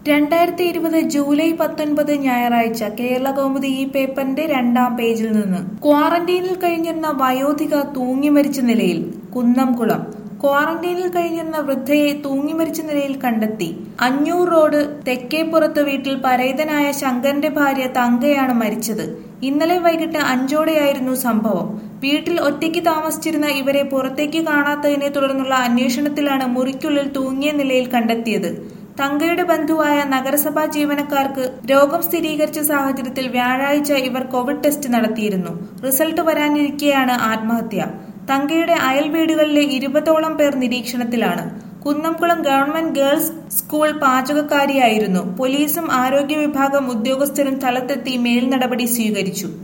രണ്ടായിരത്തി ഇരുപത് ജൂലൈ പത്തൊൻപത് ഞായറാഴ്ച കേരള കൗമുദി ഈ പേപ്പറിന്റെ രണ്ടാം പേജിൽ നിന്ന് ക്വാറന്റൈനിൽ കഴിഞ്ഞിരുന്ന വയോധിക തൂങ്ങി മരിച്ച നിലയിൽ കുന്നംകുളം ക്വാറന്റൈനിൽ കഴിഞ്ഞിരുന്ന വൃദ്ധയെ തൂങ്ങി മരിച്ച നിലയിൽ കണ്ടെത്തി അഞ്ഞൂർ റോഡ് തെക്കേപ്പുറത്ത് വീട്ടിൽ പരേതനായ ശങ്കരന്റെ ഭാര്യ തങ്കയാണ് മരിച്ചത് ഇന്നലെ വൈകിട്ട് അഞ്ചോടെയായിരുന്നു സംഭവം വീട്ടിൽ ഒറ്റയ്ക്ക് താമസിച്ചിരുന്ന ഇവരെ പുറത്തേക്ക് കാണാത്തതിനെ തുടർന്നുള്ള അന്വേഷണത്തിലാണ് മുറിക്കുള്ളിൽ തൂങ്ങിയ നിലയിൽ കണ്ടെത്തിയത് തങ്കയുടെ ബന്ധുവായ നഗരസഭാ ജീവനക്കാർക്ക് രോഗം സ്ഥിരീകരിച്ച സാഹചര്യത്തിൽ വ്യാഴാഴ്ച ഇവർ കോവിഡ് ടെസ്റ്റ് നടത്തിയിരുന്നു റിസൾട്ട് വരാനിരിക്കെയാണ് ആത്മഹത്യ തങ്കയുടെ അയൽ വീടുകളിലെ ഇരുപതോളം പേർ നിരീക്ഷണത്തിലാണ് കുന്നംകുളം ഗവൺമെന്റ് ഗേൾസ് സ്കൂൾ പാചകക്കാരിയായിരുന്നു പോലീസും ആരോഗ്യ വിഭാഗം ഉദ്യോഗസ്ഥരും സ്ഥലത്തെത്തി മേൽ നടപടി സ്വീകരിച്ചു